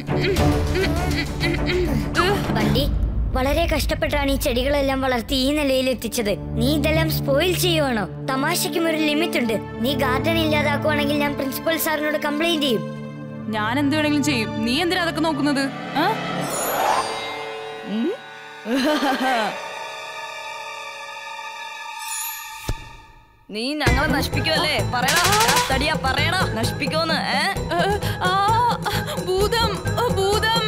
ബണ്ടി വളരെ കഷ്ടപ്പെട്ടാണ് ഈ ചെടികളെല്ലാം വളർത്തി ഈ നിലയിൽ എത്തിച്ചത് നീ ഇതെല്ലാം സ്പോയിൽ ചെയ്യുവാണോ തമാശയ്ക്കും ഒരു ലിമിറ്റ് ഉണ്ട് നീ ഗാർഡൻ ഇല്ലാതാക്കുവാണെങ്കിൽ ഞാൻ പ്രിൻസിപ്പൽ സാറിനോട് കംപ്ലൈന്റ് ചെയ്യും ഞാൻ എന്ത് വേണമെങ്കിലും ചെയ്യും നീ എന്തിനാ അതൊക്കെ നോക്കുന്നത് ആ? നീ ഞങ്ങളെ നശിപ്പിക്കുമല്ലേ പറയടാ തടിയാ പറയടാ നശിപ്പിക്കുമെന്ന് ഏ ഏ, ആ, ഭൂതം ആ, ഭൂതം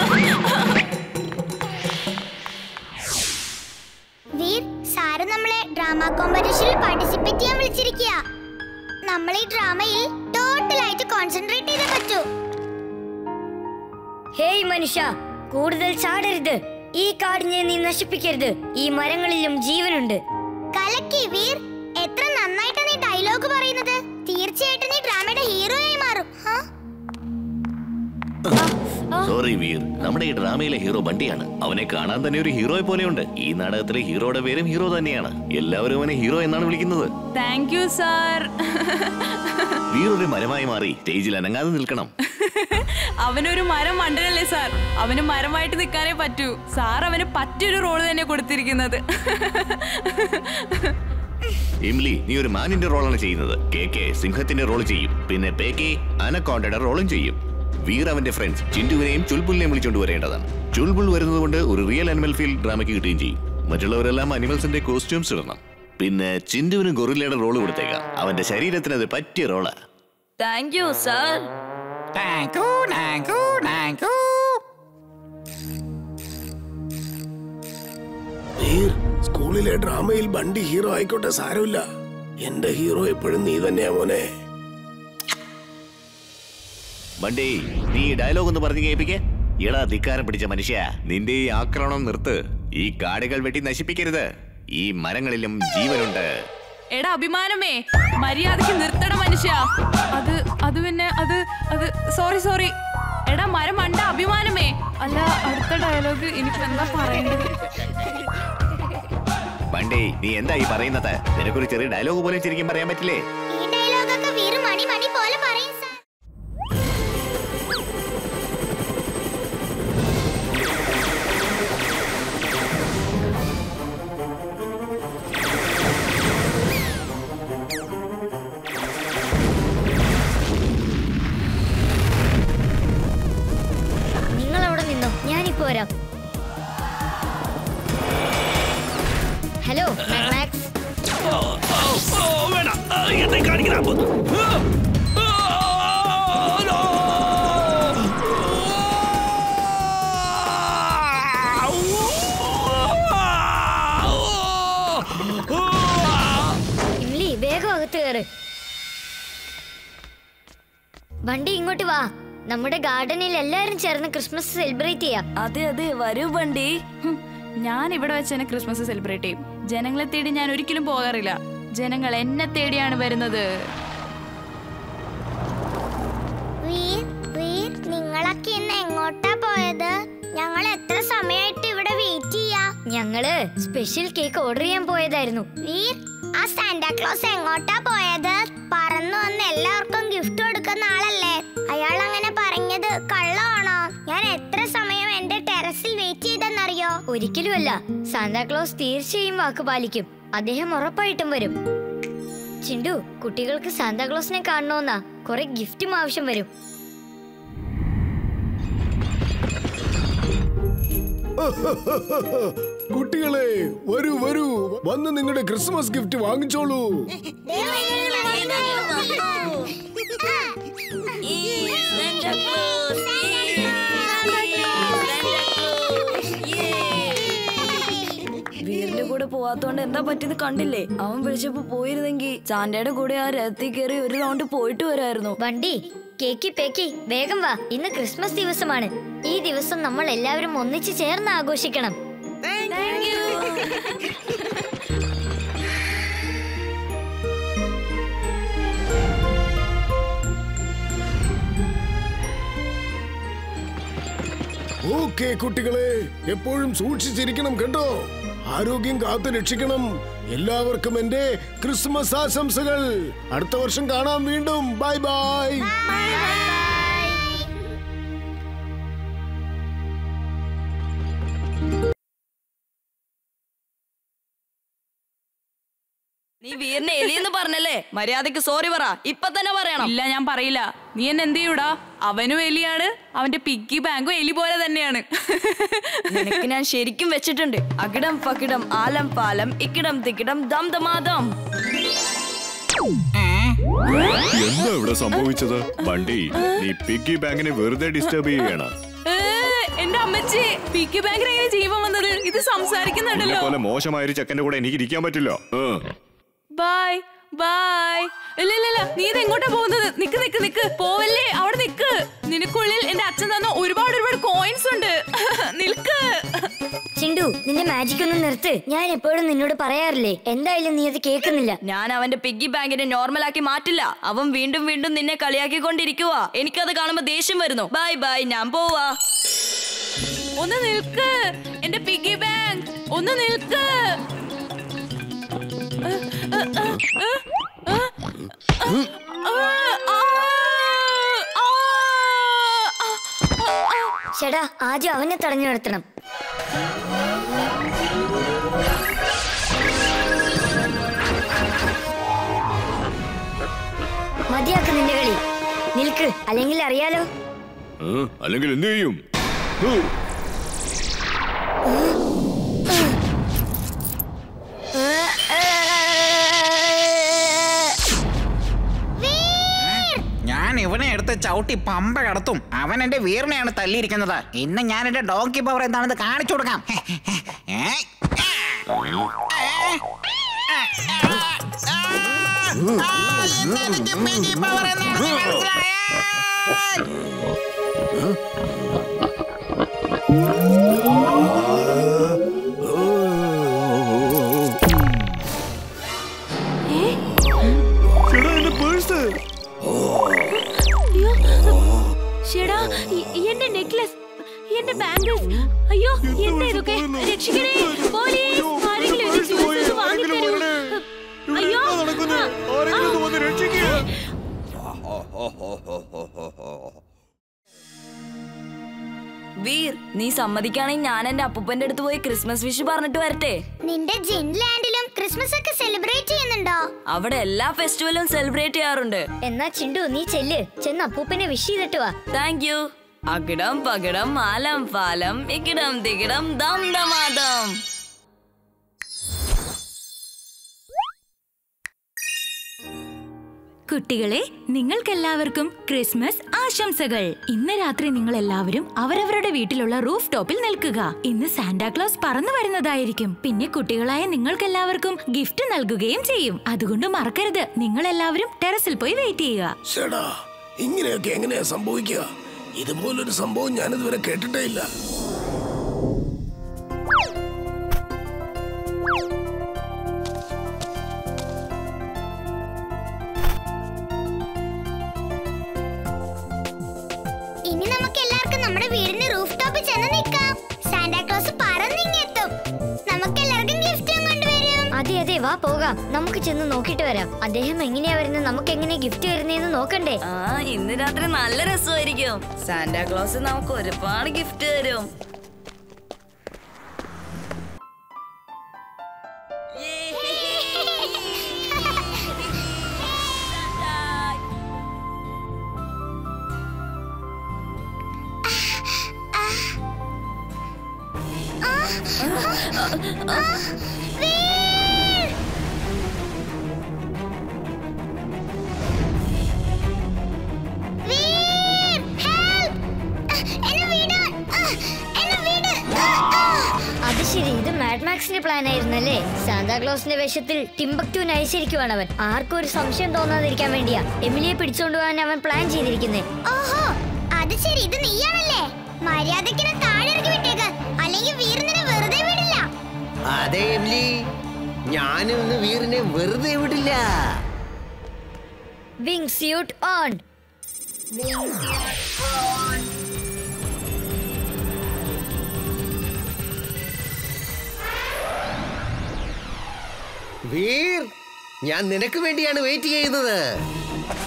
വീർ സാറ് നമ്മളെ ഡ്രാമ കോമ്പറ്റീഷനിൽ പാർട്ടിസിപ്പേറ്റ് ചെയ്യാൻ വിളിച്ചിരിക്കുക നമ്മൾ ഈ ഡ്രാമയിൽ ടോട്ടലായിട്ട് കോൺസെൻട്രേറ്റ് ചെയ്തേ പറ്റൂ ഹേയ് മനുഷ്യ കൂടുതൽ ചാടരുത് ഈ കാടിനെ നീ നശിപ്പിക്കരുത് ഈ മരങ്ങളിലും ജീവനുണ്ട് കലക്കി വീർ എത്ര നന്നായിട്ടാണ് നീ ഡയലോഗ് പറയുന്നത് തീർച്ചയായിട്ടും നീ ഡ്രാമയുടെ ഹീറോയായി മാറും ഹാ? സോറി വീർ നമ്മുടെ ഈ ഡ്രാമയിലെ ഹീറോ ബണ്ടിയാണ് അവനെ കാണാൻ തന്നെ ഒരു ഹീറോയെ പോലെയുണ്ട് ഈ നാടകത്തിലെ ഹീറോയുടെ പേരും ഹീറോ തന്നെയാണ് എല്ലാവരും അവനെ ഹീറോ എന്നാണ് വിളിക്കുന്നത് താങ്ക് യു സാർ വീർ ഒരു മരമായി മാറി സ്റ്റേജിൽ അനങ്ങാതെ നിൽക്കണം അവനൊരു മരം മണ്ടനല്ലേ സാർ അവന് മരമായിട്ട് നിൽക്കാനേ പറ്റൂ സാർ അവന് പറ്റൊരു റോള് തന്നെ കൊടുത്തിരിക്കുന്നത് ഇംലി നീ ഒരു മാനിന്റെ റോളാണ് ചെയ്യുന്നത് കെ കെ സിംഹത്തിന്റെ റോൾ ചെയ്യും പിന്നെ പേ കെ അനക്കോണ്ടയുടെ റോളും ചെയ്യും വീർ അവന്റെ ഫ്രണ്ട്സ് ചിന്റുവിനെയും ചുൽബുലിനെയും വിളിച്ചുകൊണ്ട് വരേണ്ടതാണ് ചുൽബുൾ വരുന്നത് കൊണ്ട് ഒരു റിയൽ അനിമൽ ഫീൽ ഡ്രാമയ്ക്ക് കിട്ടുകയും ചെയ്യും മറ്റുള്ളവരെല്ലാം അനിമൽസിന്റെ കോസ്റ്റ്യൂംസ് ഇടണം പിന്നെ ചിന്റുവിന് ഗൊറില്ലയുടെ റോള് കൊടുത്തേക്കാം അവന്റെ ശരീരത്തിന് അത് പറ്റിയ റോളാ താങ്ക് യു സാർ വീർ സ്കൂളിലെ ഡ്രാമയിൽ ബണ്ടി ഹീറോ ആയിക്കോട്ടെ സാരമില്ല എന്റെ ഹീറോ എപ്പോഴും നീ തന്നെയാ മോനെ ബണ്ടി നീ ഡയലോഗ് ഒന്ന് പറഞ്ഞു കേൾപ്പിക്കേ എടാ ധിക്കാരം പിടിച്ച മനുഷ്യ നിന്റെ ഈ ആക്രമണം നിർത്ത് ഈ കാടുകൾ വെട്ടി നശിപ്പിക്കരുത് ഈ മരങ്ങളിലും ജീവനുണ്ട് എടാ അഭിമാനമേ മര്യാദക്ക് നിർത്തട മനുഷ്യ അത് അത് പിന്നെ അത് അത് സോറി സോറി എടാ മരം മണ്ട അഭിമാനമേ അല്ല അടുത്ത ഡയലോഗ് എനിക്ക് എന്താ പറയേണ്ടത് ബണ്ടി നീ എന്താ ഈ പറയുന്നത് നിനക്കൊരു ചെറിയ ഡയലോഗ് പോലും ശരിക്കും പറയാൻ പറ്റില്ലേ ഈ ഡയലോഗൊക്കെ വീർ മണി മണി പോലെ പറയും സാർ നിങ്ങൾ അവിടെ നിന്നോ ഞാനിപ്പോ വരാം ഹലോ മാക്സ് ഇംലി വേഗം അകത്ത് കയറ് വണ്ടി ഇങ്ങോട്ട് വാ നമ്മുടെ ഗാർഡനിൽ എല്ലാരും ചേർന്ന് ക്രിസ്മസ് സെലിബ്രേറ്റ് ചെയ്യാം അതെ അതെ വരൂ ബണ്ടി ഹും, ഞാൻ ഇവിടെ വെച്ച് തന്നെ ക്രിസ്മസ് സെലിബ്രേറ്റ് ചെയ്യും ജനങ്ങളെ തേടി ഞാൻ ഒരിക്കലും പോകാറില്ല ജനങ്ങൾ എന്നെ തേടിയാണ് വരുന്നത് വീർ വീർ നിങ്ങളൊക്കെ ഇന്ന് എങ്ങോട്ടാ പോയത് ഞങ്ങൾ എത്ര സമയമായിട്ട് ഇവിടെ വെയിറ്റ് ചെയ്യാ ഞങ്ങള് സ്പെഷ്യൽ കേക്ക് ഓർഡർ ചെയ്യാൻ പോയതായിരുന്നു വീർ ആ സാന്റാക്ലോസ് എങ്ങോട്ടാ പോയത് പറന്നു വന്ന് എല്ലാവർക്കും ഗിഫ്റ്റ് കൊടുക്കുന്ന ആളല്ലേ അയാൾ അങ്ങനെ പറഞ്ഞത് കള്ളമാണോ ഞാൻ എത്ര സമയം എന്റെ ടെറസിൽ വെയിറ്റ് ചെയ്തെന്നറിയോ ഒരിക്കലുമല്ല സാന്താക്ലോസ് തീർച്ചയായും വാക്ക് പാലിക്കും അദ്ദേഹം ഉറപ്പായിട്ടും വരും ചിണ്ടു കുട്ടികൾക്ക് സാന്താക്ലോസിനെ കാണണമെന്നാ കുറെ ഗിഫ്റ്റും ആവശ്യം വരും കുട്ടികളെ വരൂ വരൂ വന്ന് നിങ്ങളുടെ ക്രിസ്മസ് ഗിഫ്റ്റ് വാങ്ങിച്ചോളൂ വീറിന്റെ കൂടെ പോവാത്തോണ്ട് എന്താ പറ്റിയത് കണ്ടില്ലേ അവൻ വിളിച്ചപ്പോ പോയിരുന്നെങ്കിൽ സാന്റയുടെ കൂടെ ആ രഥത്തിൽ കയറി ഒരു റൗണ്ട് പോയിട്ട് വരായിരുന്നു വണ്ടി കേക്കി പേക്കി വേഗം വാ ഇന്ന് ക്രിസ്മസ് ദിവസമാണ് ഈ ദിവസം നമ്മൾ എല്ലാവരും ഒന്നിച്ച് ചേർന്ന് ആഘോഷിക്കണം ഓക്കെ കുട്ടികളെ എപ്പോഴും സൂക്ഷിച്ചിരിക്കണം കേട്ടോ ആരോഗ്യം കാത്തു രക്ഷിക്കണം എല്ലാവർക്കും എന്റെ ക്രിസ്മസ് ആശംസകൾ അടുത്ത വർഷം കാണാം വീണ്ടും ബൈ ബൈ നീ വീറിനെ എലിയെന്ന് പറഞ്ഞല്ലേ മര്യാദക്ക് സോറി പറ ഇപ്പൊ തന്നെ പറയണം ഇല്ല ഞാൻ പറയില്ല നീ എന്നെ എന്ത് ചെയ്യൂടാ അവനും എലിയാണ് അവന്റെ പിഗ്ഗി ബാങ്കും എലി പോലെ തന്നെയാണ് നിനക്ക് ഞാൻ ശരിക്കും വെച്ചിട്ടുണ്ട് അകിടം പകിടം ആലം പാലം ഇക്കിടം തിക്കിടം ദം ദമാദം എന്താ ഇവിടെ സംഭവിച്ചത് വണ്ടി നീ പിഗ്ഗി ബാങ്കിനെ വെറുതെ ഡിസ്റ്റർബ് ചെയ്യണം ഏ, എന്റെ അമ്മച്ചി പിഗ്ഗി ബാങ്കിന് എങ്ങനെ ജീവൻ വന്നത് ഇത് നിന്നെ സംസാരിക്കുന്നുണ്ടല്ലോ പോലെ മോശമായ ഒരു ചെക്കന്റെ കൂടെ എനിക്ക് ഇരിക്കാൻ പറ്റില്ല ഏ. ബൈ ബൈ ഇല്ല ഇല്ല ഇല്ല നീ ഇത് എങ്ങോട്ടാ പോകുന്നത് നിക്ക് നിക്ക് നിക്ക് പോവല്ലേ അവിടെ നിക്ക് നിനക്കുള്ളിൽ എന്റെ അച്ഛൻ തന്ന ഒരുപാട് ഒരുപാട് കോയിൻസ് ഉണ്ട് നിൽക്ക് ചിണ്ടു നിന്റെ മാജിക് ഒന്ന് നിർത്ത് ഞാൻ എപ്പോഴും നിന്നോട് പറയാറില്ലേ എന്തായാലും നീ അത് കേൾക്കുന്നില്ല ഞാൻ അവന്റെ പിഗ്ഗി ബാങ്കിനെ നോർമലാക്കി മാറ്റില്ല അവൻ വീണ്ടും വീണ്ടും നിന്നെ കളിയാക്കിക്കൊണ്ടിരിക്കുക എനിക്കത് കാണുമ്പോ ദേഷ്യം വരുന്നു ബൈ ബൈ ഞാൻ പോവാ ഒന്ന് നിൽക്ക് എന്റെ പിഗ്ഗി ബാങ്ക് ഒന്ന് നിൽക്ക് ഏ, ഏ, ഏ, ഏ, ഏ, ഏ, ആ, ആ, ആ, ആ. ചേടാ ആദ്യം അവനെ തടഞ്ഞു നിർത്തണം മതിയാക്ക് നിന്റെ കളി നിൽക്ക് അല്ലെങ്കിൽ അറിയാലോ ഏ? അല്ലെങ്കിൽ എന്ത് ചെയ്യും ഹൂ. ഞാൻ ഇവനെ എടുത്ത് ചവിട്ടി പമ്പ കടത്തും അവൻ എന്റെ വീറിനെയാണ് തല്ലിയിരിക്കുന്നത് ഇന്ന് ഞാൻ എന്റെ ഡോങ്കി പവർ എന്താണെന്ന് കാണിച്ചു കൊടുക്കാം ഏ? ആ, ഇന്ന് എനിക്ക് പിങ്കി പവർ എന്താണെന്ന് മനസ്സിലായേ? ചേട്ടാ, എന്റെ പേഴ്സ് അയ്യോ ചേടാ എന്റെ നെക്ലസ് എന്റെ ബാംഗിൾസ് അയ്യോ എന്താ ഇതൊക്കെ രക്ഷിക്കണേ പോലീസ് ആരെങ്കിലും ഒരു ജ്യൂസ് വാങ്ങിത്തരൂ അയ്യോ ആരെങ്കിലും ഒന്ന് വന്ന് രക്ഷിക്കുക വീർ നീ സമ്മതിക്കാണെങ്കിൽ ഞാൻ എന്റെ അപ്പൂപ്പന്റെ അടുത്ത് പോയി ക്രിസ്മസ് വിഷ് പറഞ്ഞിട്ട് വരട്ടെ നിന്റെ ജിൻലാൻഡിലും ക്രിസ്മസ് ഒക്കെ സെലിബ്രേറ്റ് ചെയ്യുന്നുണ്ടോ അവിടെ എല്ലാ ഫെസ്റ്റിവലും സെലിബ്രേറ്റ് ചെയ്യാറുണ്ട് എന്നാ ചിണ്ടു നീ ചെല്ല് ചെന്ന് അപ്പൂപ്പനെ വിഷ് ചെയ്തിട്ട് വാ താങ്ക് യു അകിടം പകിടം ആലം പാലം ഇക്കിടം തികിടം ദം ദമാദം കുട്ടികളെ നിങ്ങൾക്കെല്ലാവർക്കും ക്രിസ്മസ് ആശംസകൾ ഇന്ന് രാത്രി നിങ്ങൾ എല്ലാവരും അവരവരുടെ വീട്ടിലുള്ള റൂഫ് ടോപ്പിൽ നിൽക്കുക ഇന്ന് സാന്റാക്ലോസ് പറന്നു വരുന്നതായിരിക്കും പിന്നെ കുട്ടികളായ നിങ്ങൾക്കെല്ലാവർക്കും ഗിഫ്റ്റ് നൽകുകയും ചെയ്യും അതുകൊണ്ട് മറക്കരുത് നിങ്ങൾ എല്ലാവരും ടെറസിൽ പോയി വെയിറ്റ് ചെയ്യുക ചേടാ ഇങ്ങനെയൊക്കെ എങ്ങനെയാ സംഭവിക്കുക ഇതുപോലൊരു സംഭവം ഞാനിതുവരെ കേട്ടിട്ടേ ഇല്ല ഇനി നമുക്ക് എല്ലാവർക്കും നമ്മുടെ വീടിന്റെ റൂഫ് ടോപ്പിൽ ചെന്ന് നിൽക്കാം സാന്റാക്ലോസ് പറന്നിങ്ങെത്തും നമുക്ക് എല്ലാവർക്കും ഗിഫ്റ്റും കൊണ്ടുവരും അതെ അതെ വാ പോകാം നമുക്ക് ചെന്ന് നോക്കിയിട്ട് വരാം അദ്ദേഹം എങ്ങനെയാ വരുന്നത് നമുക്ക് എങ്ങനെ ഗിഫ്റ്റ് വരുന്നതെന്ന് നോക്കണ്ടേ ആ ഇന്ന് രാത്രി നല്ല രസമായിരിക്കും സാന്റാക്ലോസ് നമുക്ക് ഒരുപാട് ഗിഫ്റ്റ് തരും വീർ, help! എന്നെ വിട്! ആ, എന്നെ വിട്! ആ, ആ. അത് ശരി ഇത് മാഡ്മാക്സിന്റെ പ്ലാൻ ആയിരുന്നല്ലേ സാന്താക്ലോസിന്റെ വേഷത്തിൽ ടിംബക്ടു നയിച്ചിരിക്കുവാണ് അവൻ ആർക്കും ഒരു സംശയം തോന്നാതിരിക്കാൻ വേണ്ടിയാ എമിലിയെ പിടിച്ചോണ്ട് പോകാൻ അവൻ പ്ലാൻ ചെയ്തിരിക്കുന്നത് ഓഹോ അത് ശരി ഇത് നീയാണല്ലേ മര്യാദക്കിനെ താഴെ ഇറക്കി വിട്ടേക്ക് അല്ലെങ്കിൽ വീർ നിന്നെ വെറുതെ വിടില്ല അതെ എംലി ഞാനും ഇന്ന് വീറിനെ വെറുതെ വിടില്ല വിങ് സ്യൂട്ട് ഓൺ വീർ ഞാൻ നിനക്ക് വേണ്ടിയാണ് വെയിറ്റ് ചെയ്യുന്നത്